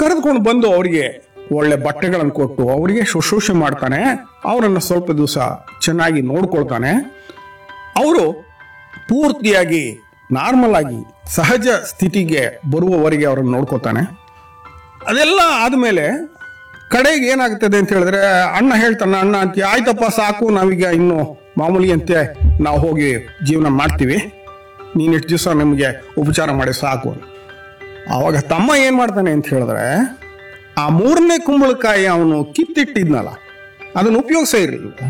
ಕರೆದುಕೊಂಡು ಬಂದು ಅವರಿಗೆ ಒಳ್ಳೆ ಬಟ್ಟೆಗಳನ್ನು ಕೊಟ್ಟು ಅವರಿಗೆ ಶುಶ್ರೂಷೆ ಮಾಡ್ತಾನೆ ಅವರನ್ನು ಸ್ವಲ್ಪ ದಿವಸ ಚೆನ್ನಾಗಿ ನೋಡ್ಕೊಳ್ತಾನೆ ಅವರು ಪೂರ್ತಿಯಾಗಿ ನಾರ್ಮಲ್ ಆಗಿ ಸಹಜ ಸ್ಥಿತಿಗೆ ಬರುವವರೆಗೆ ಅವರನ್ನು ನೋಡ್ಕೋತಾನೆ ಅದೆಲ್ಲ ಆದಮೇಲೆ ಕಡೆಗೆ ಏನಾಗ್ತದೆ ಅಂತ ಹೇಳಿದ್ರೆ ಅಣ್ಣ ಹೇಳ್ತಾನೆ ಅಣ್ಣ ಅಂತ ಆಯ್ತಪ್ಪ ಸಾಕು ನಾವೀಗ ಇನ್ನು ಮಾಮೂಲಿ ಅಂತೆ ನಾವು ಹೋಗಿ ಜೀವನ ಮಾಡ್ತೀವಿ ನೀನು ಇಷ್ಟು ದಿವಸ ನಮಗೆ ಉಪಚಾರ ಮಾಡಿ ಸಾಕು ಆವಾಗ ತಮ್ಮ ಏನು ಮಾಡ್ತಾನೆ ಅಂತ ಹೇಳಿದ್ರೆ ಆ ಮೂರನೇ ಕುಂಬಳಕಾಯಿ ಅವನು ಕಿತ್ತಿಟ್ಟಿದ್ನಲ್ಲ ಅದನ್ನು ಉಪಯೋಗಿಸೇ ಇರಲಿಲ್ಲ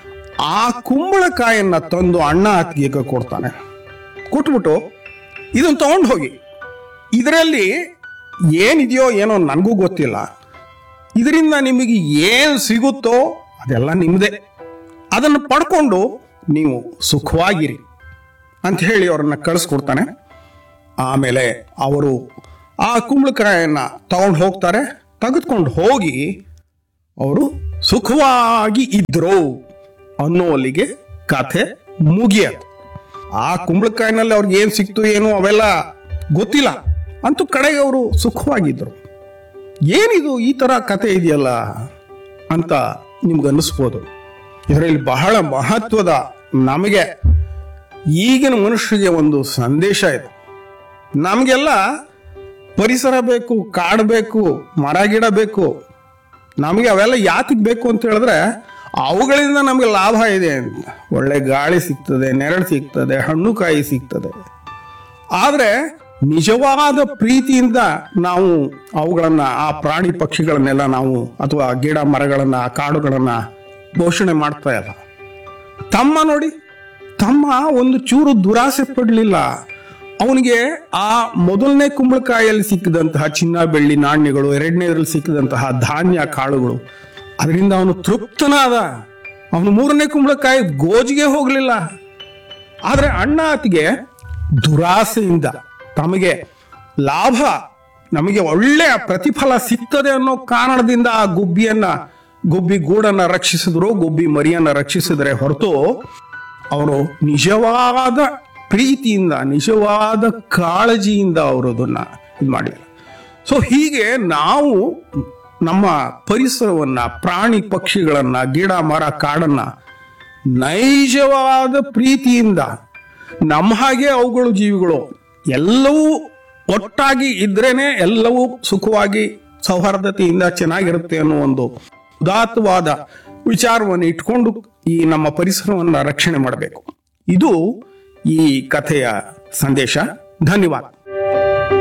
ಆ ಕುಂಬಳಕಾಯನ್ನ ತಂದು ಅಣ್ಣ ಅತ್ತಿಗೆ ಕೊಡ್ತಾನೆ ಕೊಟ್ಬಿಟ್ಟು ಇದನ್ನು ತಗೊಂಡು ಹೋಗಿ ಇದರಲ್ಲಿ ಏನಿದೆಯೋ ಏನೋ ನನಗೂ ಗೊತ್ತಿಲ್ಲ ಇದರಿಂದ ನಿಮಗೆ ಏನು ಸಿಗುತ್ತೋ ಅದೆಲ್ಲ ನಿಮ್ಮದೇ ಅದನ್ನು ಪಡ್ಕೊಂಡು ನೀವು ಸುಖವಾಗಿರಿ ಅಂತ ಹೇಳಿ ಅವರನ್ನ ಕಳಿಸ್ಕೊಡ್ತಾನೆ ಆಮೇಲೆ ಅವರು ಆ ಕುಂಬಳಕಾಯನ್ನ ತಗೊಂಡು ಹೋಗ್ತಾರೆ ತೆಗೆದುಕೊಂಡು ಹೋಗಿ ಅವರು ಸುಖವಾಗಿ ಇದ್ರು ಅನ್ನೋಲ್ಲಿಗೆ ಕಥೆ ಮುಗಿಯದು ಆ ಕುಂಬಳಕಾಯಿನಲ್ಲಿ ಅವ್ರಿಗೆ ಏನು ಸಿಕ್ತು ಏನು ಅವೆಲ್ಲ ಗೊತ್ತಿಲ್ಲ ಅಂತೂ ಕಡೆಗೆ ಅವರು ಸುಖವಾಗಿದ್ರು ಏನಿದು ಈ ತರ ಕತೆ ಇದೆಯಲ್ಲ ಅಂತ ನಿಮ್ಗೆ ಅನ್ನಿಸ್ಬೋದು ಇದರಲ್ಲಿ ಬಹಳ ಮಹತ್ವದ ನಮಗೆ ಈಗಿನ ಮನುಷ್ಯರಿಗೆ ಒಂದು ಸಂದೇಶ ಇದೆ ನಮಗೆಲ್ಲ ಪರಿಸರ ಬೇಕು ಕಾಡು ಬೇಕು ಮರ ಗಿಡ ಬೇಕು ನಮಗೆ ಅವೆಲ್ಲ ಯಾತಿಗೆ ಬೇಕು ಅಂತ ಹೇಳಿದ್ರೆ ಅವುಗಳಿಂದ ನಮಗೆ ಲಾಭ ಇದೆ ಅಂತ ಒಳ್ಳೆ ಗಾಳಿ ಸಿಗ್ತದೆ ನೆರಳು ಸಿಗ್ತದೆ ಹಣ್ಣು ಕಾಯಿ ಸಿಗ್ತದೆ ಆದರೆ ನಿಜವಾದ ಪ್ರೀತಿಯಿಂದ ನಾವು ಅವುಗಳನ್ನ ಆ ಪ್ರಾಣಿ ಪಕ್ಷಿಗಳನ್ನೆಲ್ಲ ನಾವು ಅಥವಾ ಗಿಡ ಮರಗಳನ್ನ ಆ ಕಾಡುಗಳನ್ನ ಪೋಷಣೆ ಮಾಡ್ತಾ ಇಲ್ಲ ತಮ್ಮ ನೋಡಿ ತಮ್ಮ ಒಂದು ಚೂರು ದುರಾಸೆ ಪಡಲಿಲ್ಲ ಅವನಿಗೆ ಆ ಮೊದಲನೇ ಕುಂಬಳಕಾಯಲ್ಲಿ ಸಿಕ್ಕಿದಂತಹ ಚಿನ್ನ ಬೆಳ್ಳಿ ನಾಣ್ಯಗಳು ಎರಡನೇದ್ರಲ್ಲಿ ಸಿಕ್ಕಿದಂತಹ ಧಾನ್ಯ ಕಾಳುಗಳು ಅದರಿಂದ ಅವನು ತೃಪ್ತನಾದ ಅವನು ಮೂರನೇ ಕುಂಬಳಕಾಯಿ ಗೋಜಿಗೆ ಹೋಗಲಿಲ್ಲ ಆದ್ರೆ ಅಣ್ಣ ಆತಿಗೆ ದುರಾಸೆಯಿಂದ ತಮಗೆ ಲಾಭ ನಮಗೆ ಒಳ್ಳೆಯ ಪ್ರತಿಫಲ ಸಿಗ್ತದೆ ಅನ್ನೋ ಕಾರಣದಿಂದ ಆ ಗುಬ್ಬಿಯನ್ನ ಗುಬ್ಬಿ ಗೂಡನ್ನ ರಕ್ಷಿಸಿದ್ರು ಗುಬ್ಬಿ ಮರಿಯನ್ನ ರಕ್ಷಿಸಿದ್ರೆ ಹೊರತು ಅವರು ನಿಜವಾದ ಪ್ರೀತಿಯಿಂದ ನಿಜವಾದ ಕಾಳಜಿಯಿಂದ ಅವರು ಅದನ್ನ ಇದು ಮಾಡಿಲ್ಲ ಸೊ ಹೀಗೆ ನಾವು ನಮ್ಮ ಪರಿಸರವನ್ನ ಪ್ರಾಣಿ ಪಕ್ಷಿಗಳನ್ನ ಗಿಡ ಮರ ಕಾಡನ್ನ ನೈಜವಾದ ಪ್ರೀತಿಯಿಂದ ನಮ್ಮ ಹಾಗೆ ಅವುಗಳು ಜೀವಿಗಳು ಎಲ್ಲವೂ ಒಟ್ಟಾಗಿ ಇದ್ರೇನೆ ಎಲ್ಲವೂ ಸುಖವಾಗಿ ಸೌಹಾರ್ದತೆಯಿಂದ ಚೆನ್ನಾಗಿರುತ್ತೆ ಅನ್ನೋ ಒಂದು ಉದಾತ್ತವಾದ ವಿಚಾರವನ್ನು ಇಟ್ಕೊಂಡು ಈ ನಮ್ಮ ಪರಿಸರವನ್ನ ರಕ್ಷಣೆ ಮಾಡಬೇಕು ಇದು ಈ ಕಥೆಯ ಸಂದೇಶ ಧನ್ಯವಾದ